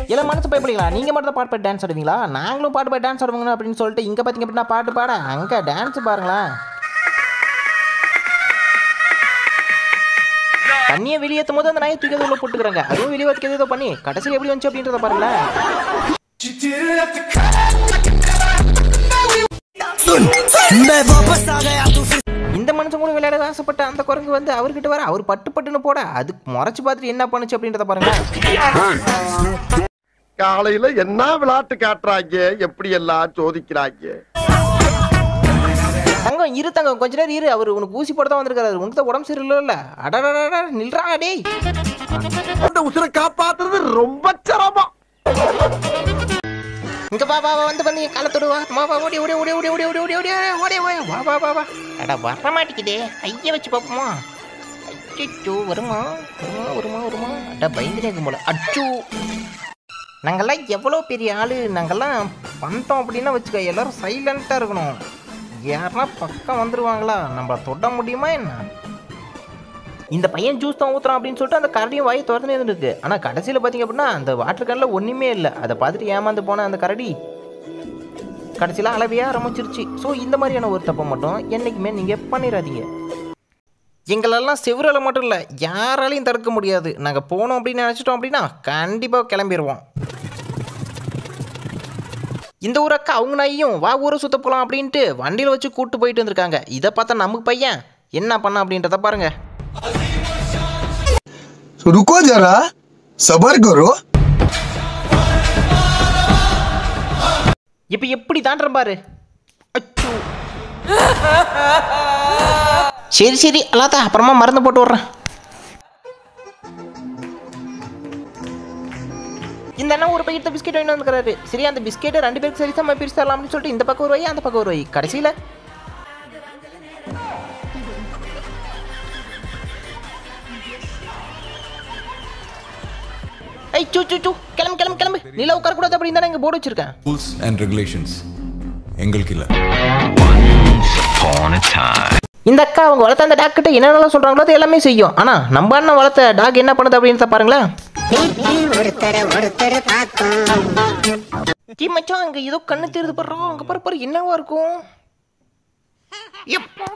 எல்லாம் மனசு பயப்படுங்களா நீங்கள் மட்டும் தான் பாட்டு பாடி டான்ஸ் ஆடுவீங்களா நாங்களும் பாட்டு பாடி டான்ஸ் ஆடுவோங்க அப்படின்னு சொல்லிட்டு இங்கே பார்த்தீங்க அப்படின்னா பாட்டு பாட அங்கே டான்ஸ் பாருங்களேன் தண்ணியை வெளியேற்றும் போது அந்த நாயை தூக்கி உள்ள போட்டுக்கிறாங்க அதுவும் வெளியே வச்சுக்கிறது ஏதோ பண்ணி கடைசியில் எப்படி வந்துச்சு அப்படின்றத பாருங்களேன் இந்த மனுஷன் கூட விளையாட ஆசைப்பட்ட அந்த குரங்கு வந்து அவர்கிட்ட வர அவர் பட்டு பட்டுன்னு போட அது முறைச்சு பார்த்துட்டு என்ன பண்ணுச்சு அப்படின்றத பாருங்க காலையில என்ன விளையாட்டு காட்டுறாங்க எப்படி எல்லாம் சோதிக்கிறாங்க தங்கம் இரு தங்கம் கொஞ்ச நேரம் இரு அவர் உனக்கு ஊசி போட தான் வந்திருக்காரு உனக்கு தான் உடம்பு சரியில்லைல்ல அடடடடா நில்றாங்க டேய் அந்த உசுரை காப்பாத்துறது ரொம்ப சிரமம் இங்க வா வா வா, வந்து வந்து என் காலத்தோடு வா வா வா ஓடி ஓடி ஓடி ஓடி ஓடி ஓடி ஓடி ஓடி ஓடி ஓடி வா வா வா வா அட வர மாட்டேங்குதே ஐய வச்சு பார்ப்போமா அச்சோ வருமா வருமா வருமா வருமா அட பயந்துனே இருக்கும் போல அச்சோ நாங்கெல்லாம் எவ்வளோ பெரிய ஆளு நாங்கெல்லாம் பண்ணிட்டோம் அப்படின்னா வச்சுக்கோ எல்லாரும் சைலண்ட்டாக இருக்கணும் யாருன்னா பக்கம் வந்துருவாங்களா நம்ம தொட முடியுமா என்ன இந்த பையன் ஜூஸ் தான் ஊத்துறான் அப்படின்னு சொல்லிட்டு அந்த கரடியும் வாயை திறந்து இருந்துருக்கு ஆனால் கடைசியில் பார்த்தீங்க அப்படின்னா அந்த வாட்டர் கேனில் ஒன்றுமே இல்லை அதை பார்த்துட்டு ஏமாந்து போன அந்த கரடி கடைசியில் அளவையாக ஆரம்பிச்சிருச்சு ஸோ இந்த மாதிரியான ஒரு தப்பை மட்டும் என்றைக்குமே நீங்கள் பண்ணிடாதீங்க எங்களெல்லாம் செவரால் மட்டும் இல்லை யாராலையும் தடுக்க முடியாது நாங்கள் போனோம் அப்படின்னு நினச்சிட்டோம் அப்படின்னா கண்டிப்பாக கிளம்பிடுவோம் இந்த ஊர் அக்கா அவங்க நாயும் வா ஊரை சுத்த போகலாம் அப்படின்ட்டு வண்டியில் வச்சு கூட்டு போயிட்டு வந்திருக்காங்க இதை பார்த்தா நமக்கு பையன் என்ன பண்ண அப்படின்றத பாருங்க तो रुको जरा सबर करो இப்போ எப்படி தாண்டுற பாரு அச்சோ சரி சரி அல்லாத்தா அப்புறமா மருந்து போட்டு விட்றேன் இந்த அண்ணன் ஒரு பைக்கிட்ட பிஸ்கெட் வாங்கிட்டு வந்துக்கிறாரு சரி அந்த பிஸ்கெட்டை ரெண்டு பேருக்கு சரி சம பிரிச்சு தரலாம் அப்படின்னு சொல்லிட்டு இந்த பக்கம் ஒரு வை அந்த பக்கம் ஒரு வை கடைசியில் ஐய் சூ சூ சூ கிளம்பு கிளம்பு கிளம்பு நில உட்காரக்கூடாது அப்படின்னு தானே இங்கே போர்டு வச்சிருக்கேன் ரூல்ஸ் அண்ட் ரெகுலேஷன்ஸ் எங்களுக்கு இல்லை இந்த அக்கா அவங்க வளர்த்த அந்த டாக் கிட்ட என்னென்னலாம் சொல்றாங்களோ அது எல்லாமே செய்யும் ஆனா நம்ம அண்ணன் வளர்த்த டாக் என்ன பண்ணுது அப்படின்னு பாருங்களேன் ஜி மச்சான் அங்க ஏதோ கண்ணு தெரியுது பாடுறோம் அங்க பாரு பாரு என்னவா இருக்கும் எப்பா.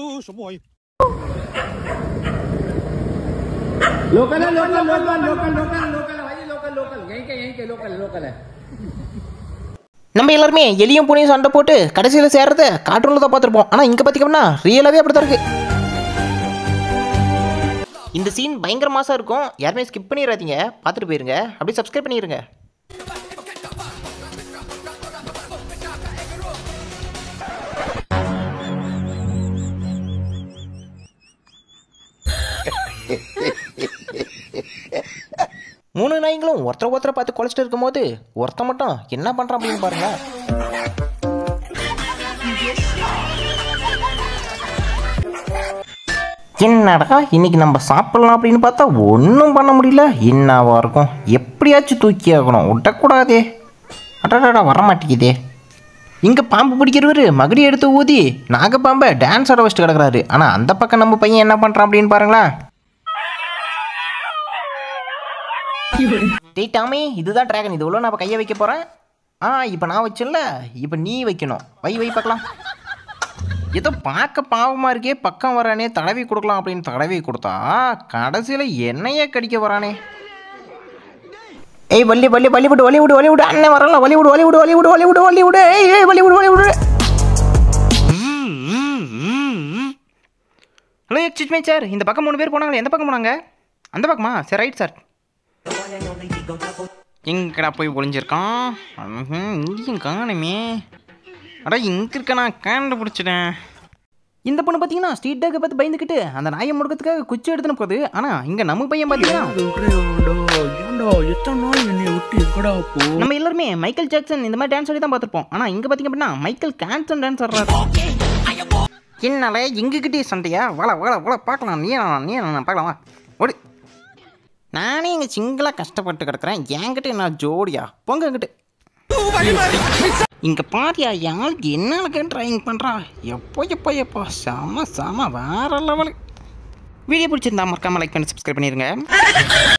நம்ம எல்லாருமே எலியும் பூனையும் சண்டை போட்டு கடைசியில் சேர்றத கார்ட்டூனில் தான் பார்த்துருப்போம் ஆனால் இங்கே பார்த்தீங்கன்னா ரியலாகவே அப்படி தான் இருக்கு இந்த சீன் பயங்கர மாசா இருக்கும் யாருமே ஸ்கிப் பண்ணிடாதீங்க பார்த்துட்டு போயிருங்க அப்படியே சப்ஸ்கிரைப் பண்ணிடுங்க மூணு நாய்ங்களும் ஒருத்தர ஒருத்தர பார்த்து குலைச்சிட்டு இருக்கும்போது ஒருத்தன் மட்டும் என்ன பண்ணுறான் அப்படின்னு பாருங்க என்னடா இன்னைக்கு நம்ம சாப்பிடலாம் அப்படின்னு பார்த்தா ஒன்றும் பண்ண முடியல என்னவா இருக்கும் எப்படியாச்சும் தூக்கி ஆகணும் விட்டக்கூடாதே அடடா வர மாட்டேங்குதே இங்கே பாம்பு பிடிக்கிறவர் மகடி எடுத்து ஊதி நாகப்பாம்பை டான்ஸ் ஆட வச்சுட்டு கிடக்குறாரு ஆனால் அந்த பக்கம் நம்ம பையன் என்ன பண்ணுறான் அப்படின்னு பாருங்களேன் டேய் டாமி இதுதான் டிராகன் இது உள்ள நான் கையை வைக்க போகிறேன் ஆ இப்போ நான் வச்சேன்ல இப்போ நீ வைக்கணும் வை வை பார்க்கலாம் ஏதோ பார்க்க பாவமாக இருக்கே பக்கம் வரானே தடவி கொடுக்கலாம் அப்படின்னு தடவி கொடுத்தா கடைசியில் என்னையே கடிக்க வரானே ஏய் வள்ளி வள்ளி வள்ளி விடு வள்ளி விடு வள்ளி விடு அண்ணன் வரல வள்ளி விடு வள்ளி விடு வள்ளி விடு வள்ளி விடு வள்ளி விடு ஏய் ஏய் வள்ளி விடு வள்ளி விடு ஹலோ எக்ஸ்கியூஸ் மீ சார் இந்த பக்கம் மூணு பேர் போனாங்களே எந்த பக்கம் போனாங்க அந்த பக்கமா சரி ரைட் சார் எங்கடா போய் ஒளிஞ்சிருக்கான் ம்ஹும், இங்கேயும் காணுமே அடா இங்கே இருக்க நான் கண்டுபிடிச்சிட்டேன் இந்த பொண்ணு பார்த்தீங்கன்னா ஸ்ட்ரீட் டாக்கை பார்த்து பயந்துக்கிட்டு அந்த நாயை முடுக்கிறதுக்காக குச்சி எடுத்துன்னு போகுது ஆனால் இங்கே நம்ம பையன் பார்த்தீங்கன்னா நம்ம எல்லாருமே மைக்கேல் ஜாக்சன் இந்த மாதிரி டான்ஸ் ஆடி தான் பார்த்துருப்போம் ஆனால் இங்கே பார்த்தீங்க அப்படின்னா மைக்கேல் கேன்சன் டான்ஸ் ஆடுறாரு என்னால எங்ககிட்டே சண்டையா வாழ வாழ வாழ பார்க்கலாம் நீ நான் நீ நான் பார்க்கலாம் வா ஓடி நானே இங்கே சிங்கிளாக கஷ்டப்பட்டு கிடக்குறேன் என்கிட்ட என்ன ஜோடியா போங்க என்கிட்ட இங்கே பாரியா யாருக்கு என்ன ட்ராயிங் பண்ணுறா எப்போ எப்போ எப்போ செம செம வேற லெவலு வீடியோ பிடிச்சிருந்தா மறக்காமல் லைக் பண்ணி சப்ஸ்கிரைப் பண்ணிடுங்க